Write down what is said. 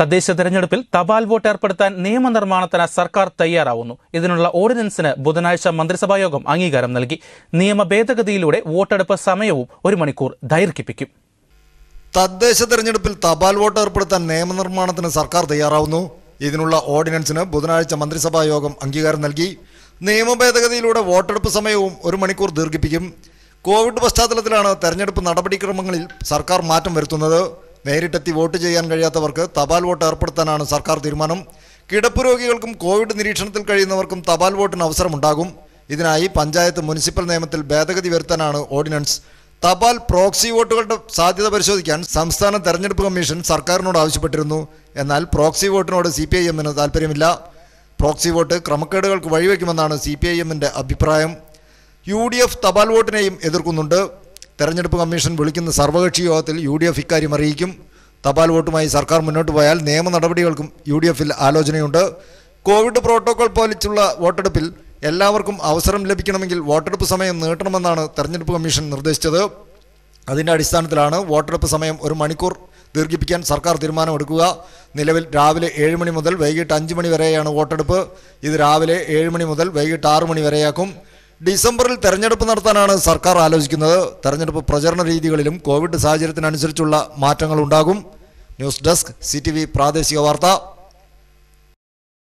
തദ്ദേശ തെരഞ്ഞെടുപ്പിൽ തപാൽ വോട്ട് ഏർപ്പെടുത്താൻ നിയമനിർമ്മാണത്തിന് സർക്കാർ തയ്യാറാവുന്നു ഇതിനുള്ള ഓർഡിനൻസിന് ബുധനാഴ്ച മന്ത്രിസഭായോഗം അംഗീകാരം നൽകി നിയമ ഭേദഗതിയിലൂടെ വോട്ടെടുപ്പ് സമയവും ഒരു മണിക്കൂർ ദൈർഘിപ്പിക്കും തദ്ദേശ തെരഞ്ഞെടുപ്പിൽ തപാൽ വോട്ട് ഏർപ്പെടുത്താൻ നിയമനിർമ്മാണത്തിന് സർക്കാർ തയ്യാറാവുന്നു ഇതിനുള്ള ഓർഡിനൻസിന് ബുധനാഴ്ച മന്ത്രിസഭാ യോഗം അംഗീകാരം നൽകി നിയമ ഭേദഗതിയിലൂടെ വോട്ടെടുപ്പ് സമയവും ഒരു മണിക്കൂർ ദീർഘിപ്പിക്കും കോവിഡ് പശ്ചാത്തലത്തിലാണ് തെരഞ്ഞെടുപ്പ് നടപടിക്രമങ്ങളിൽ സർക്കാർ മാറ്റം വരുത്തുന്നത് നേരിട്ടെത്തി വോട്ട് ചെയ്യാൻ കഴിയാത്തവർക്ക് തപാൽ വോട്ട് ഏർപ്പെടുത്താനാണ് സർക്കാർ തീരുമാനം കിടപ്പ് രോഗികൾക്കും കോവിഡ് നിരീക്ഷണത്തിൽ കഴിയുന്നവർക്കും തപാൽ വോട്ടിന് അവസരമുണ്ടാകും ഇതിനായി പഞ്ചായത്ത് മുനിസിപ്പൽ നിയമത്തിൽ ഭേദഗതി വരുത്താനാണ് ഓർഡിനൻസ് തപാൽ പ്രോക്സി വോട്ടുകളുടെ സാധ്യത പരിശോധിക്കാൻ സംസ്ഥാന തെരഞ്ഞെടുപ്പ് കമ്മീഷൻ സർക്കാരിനോട് ആവശ്യപ്പെട്ടിരുന്നു എന്നാൽ പ്രോക്സി വോട്ടിനോട് സി പി ഐ എമ്മിന് താല്പര്യമില്ല പ്രോക്സി വോട്ട് ക്രമക്കേടുകൾക്ക് വഴിവെക്കുമെന്നാണ് സി പി ഐ എമ്മിൻ്റെ അഭിപ്രായം യു ഡി എഫ് തപാൽ വോട്ടിനെയും എതിർക്കുന്നുണ്ട് തെരഞ്ഞെടുപ്പ് കമ്മീഷൻ വിളിക്കുന്ന സർവകക്ഷി യോഗത്തിൽ യു ഡി എഫ് ഇക്കാര്യം അറിയിക്കും തപാൽ വോട്ടുമായി സർക്കാർ മുന്നോട്ട് പോയാൽ നിയമ നടപടികൾക്കും യു ഡി എഫിൽ ആലോചനയുണ്ട് കോവിഡ് പ്രോട്ടോകോൾ പാലിച്ചുള്ള വോട്ടെടുപ്പിൽ എല്ലാവർക്കും അവസരം ലഭിക്കണമെങ്കിൽ വോട്ടെടുപ്പ് സമയം നീട്ടണമെന്നാണ് തെരഞ്ഞെടുപ്പ് കമ്മീഷൻ നിർദ്ദേശിച്ചത് അതിൻ്റെ അടിസ്ഥാനത്തിലാണ് വോട്ടെടുപ്പ് സമയം ഒരു മണിക്കൂർ ദീർഘിപ്പിക്കാൻ സർക്കാർ തീരുമാനമെടുക്കുക നിലവിൽ രാവിലെ ഏഴ് മണി മുതൽ വൈകിട്ട് അഞ്ച് മണി വരെയാണ് വോട്ടെടുപ്പ് ഇത് രാവിലെ ഏഴ് മണി മുതൽ വൈകിട്ട് ആറ് മണി വരെയാക്കും ഡിസംബറിൽ തെരഞ്ഞെടുപ്പ് നടത്താനാണ് സർക്കാർ ആലോചിക്കുന്നത് തെരഞ്ഞെടുപ്പ് പ്രചരണ രീതികളിലും കോവിഡ് സാഹചര്യത്തിനനുസരിച്ചുള്ള മാറ്റങ്ങൾ ഉണ്ടാകും ന്യൂസ് ഡെസ്ക് സി പ്രാദേശിക വാർത്ത